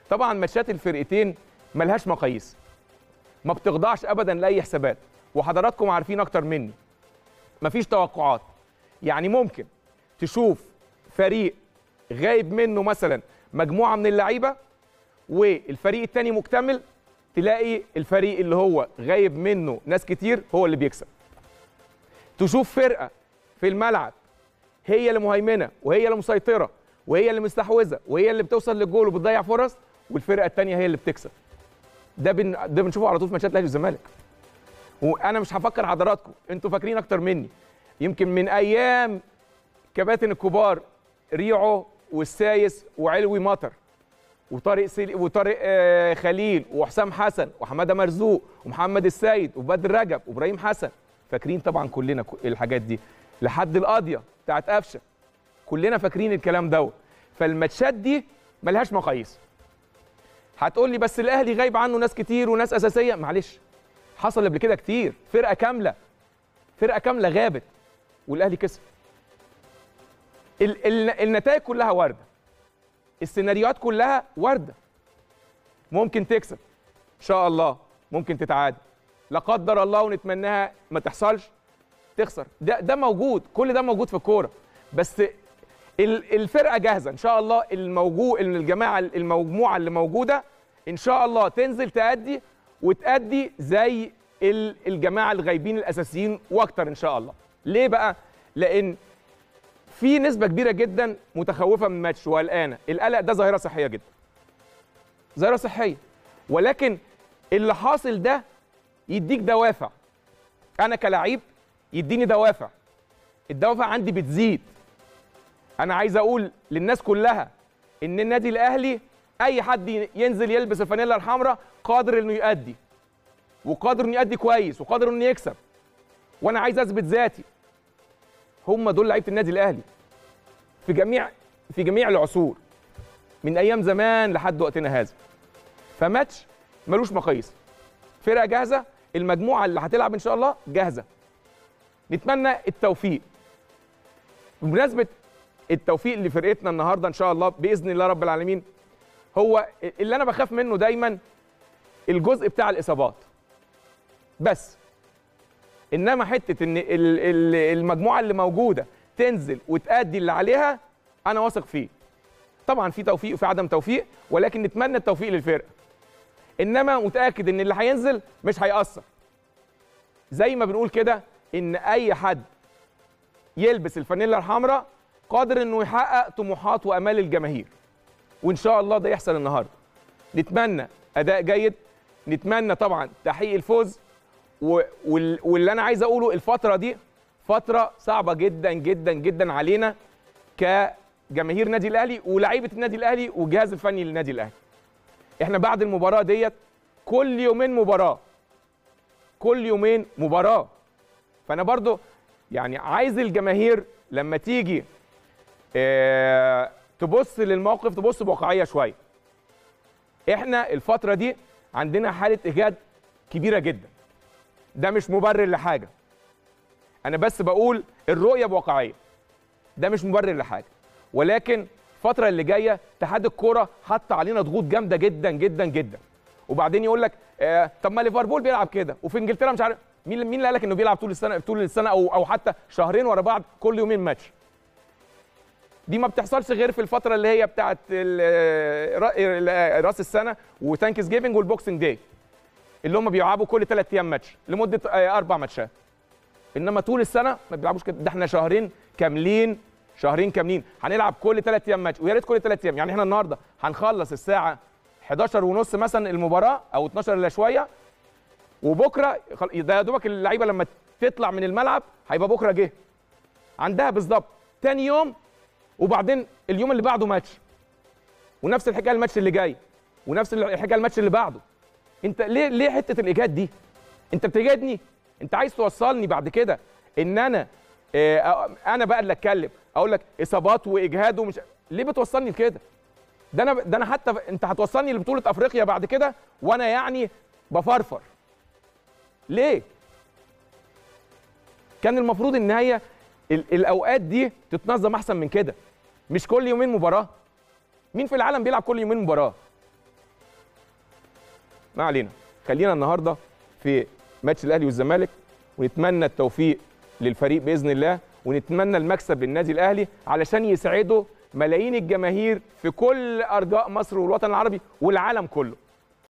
طبعا ماتشات الفرقتين ملهاش مقاييس ما بتخضعش ابدا لاي حسابات وحضراتكم عارفين اكتر مني مفيش توقعات يعني ممكن تشوف فريق غايب منه مثلا مجموعه من اللعيبه والفريق التاني مكتمل تلاقي الفريق اللي هو غايب منه ناس كتير هو اللي بيكسب تشوف فرقه في الملعب هي اللي مهيمنه وهي اللي مسيطره وهي اللي مستحوذه وهي اللي بتوصل للجول وبتضيع فرص والفرقه الثانيه هي اللي بتكسب ده بن... ده بنشوفه على طول في ماتشات الاهلي والزمالك وانا مش هفكر حضراتكم انتوا فاكرين اكتر مني يمكن من ايام كباتن الكبار ريعو والسايس وعلوي مطر وطارق سيل... وطارق آه خليل وحسام حسن وحماده مرزوق ومحمد السيد وبدر رجب وابراهيم حسن فاكرين طبعا كلنا الحاجات دي لحد القاضيه بتاعت قفشه كلنا فاكرين الكلام دوت فالماتشات دي ملهاش مقاييس هتقول لي بس الاهلي غايب عنه ناس كتير وناس اساسيه معلش حصل قبل كده كتير فرقه كامله فرقه كامله غابت والاهلي كسب ال ال النتائج كلها وارده السيناريوهات كلها وارده ممكن تكسب ان شاء الله ممكن تتعادل لا قدر الله ونتمناها ما تحصلش تخسر ده ده موجود كل ده موجود في الكوره بس الفرقه جاهزه ان شاء الله الموجود الجماعه المجموعه اللي موجوده ان شاء الله تنزل تأدي وتأدي زي الجماعه الغايبين الاساسيين واكتر ان شاء الله ليه بقى لان في نسبه كبيره جدا متخوفه من الماتش وقلقانه القلق ده ظاهره صحيه جدا ظاهره صحيه ولكن اللي حاصل ده يديك دوافع انا كلاعب يديني دوافع الدوافع عندي بتزيد انا عايز اقول للناس كلها ان النادي الاهلي اي حد ينزل يلبس الفانيلا الحمراء قادر انه يؤدي وقادر انه يؤدي كويس وقادر انه يكسب وانا عايز اثبت ذاتي هم دول لعيبه النادي الاهلي في جميع في جميع العصور من ايام زمان لحد وقتنا هذا فماتش ملوش مقاييس فرقه جاهزه المجموعه اللي هتلعب ان شاء الله جاهزه نتمنى التوفيق بمناسبه التوفيق لفرقتنا النهارده ان شاء الله باذن الله رب العالمين هو اللي انا بخاف منه دايما الجزء بتاع الاصابات بس انما حته ان المجموعه اللي موجوده تنزل وتأدي اللي عليها انا واثق فيه طبعا في توفيق وفي عدم توفيق ولكن نتمنى التوفيق للفرقه انما متاكد ان اللي هينزل مش هيأثر زي ما بنقول كده ان اي حد يلبس الفانيلا الحمراء قادر انه يحقق طموحات وامال الجماهير وان شاء الله ده يحصل النهارده نتمنى اداء جيد نتمنى طبعا تحقيق الفوز و... وال... واللي انا عايز اقوله الفتره دي فتره صعبه جدا جدا جدا علينا كجماهير نادي الاهلي ولاعيبه النادي الاهلي والجهاز الفني للنادي الاهلي احنا بعد المباراه ديت كل يومين مباراه كل يومين مباراه فانا برضو يعني عايز الجماهير لما تيجي اه تبص للموقف تبص بواقعيه شويه احنا الفتره دي عندنا حاله اجهاد كبيره جدا ده مش مبرر لحاجه انا بس بقول الرؤيه بواقعيه ده مش مبرر لحاجه ولكن الفتره اللي جايه اتحاد الكوره حط علينا ضغوط جامده جدا جدا جدا وبعدين يقول لك آه طب ما ليفربول بيلعب كده وفي انجلترا مش عارف مين مين اللي قال لك انه بيلعب طول السنه طول السنه او او حتى شهرين ورا بعض كل يومين ماتش دي ما بتحصلش غير في الفتره اللي هي بتاعه راس السنه وثانكس جيفنج والبوكسنج داي اللي هم بيلعبوا كل ثلاث ايام ماتش لمده اربع ماتشات انما طول السنه ما بيلعبوش كده ده احنا شهرين كاملين شهرين كاملين هنلعب كل ثلاث ايام ماتش ويا ريت كل ثلاث ايام يعني احنا النهارده هنخلص الساعه 11 ونص مثلا المباراه او 12 الا شويه وبكره ده يا دوبك اللعيبه لما تطلع من الملعب هيبقى بكره جه عندها بالظبط تاني يوم وبعدين اليوم اللي بعده ماتش ونفس الحكايه الماتش اللي جاي ونفس الحكايه الماتش اللي بعده انت ليه ليه حته الايجاد دي انت بتجادني انت عايز توصلني بعد كده ان انا اه انا بقى اللي اتكلم اقول لك اصابات واجهاد ومش ليه بتوصلني لكده ده انا ده انا حتى انت هتوصلني لبطوله افريقيا بعد كده وانا يعني بفرفر ليه كان المفروض ان هي الاوقات دي تتنظم احسن من كده مش كل يومين مباراه مين في العالم بيلعب كل يومين مباراه ما علينا خلينا النهارده في ماتش الاهلي والزمالك ونتمنى التوفيق للفريق باذن الله ونتمنى المكسب للنادي الاهلي علشان يسعدوا ملايين الجماهير في كل ارجاء مصر والوطن العربي والعالم كله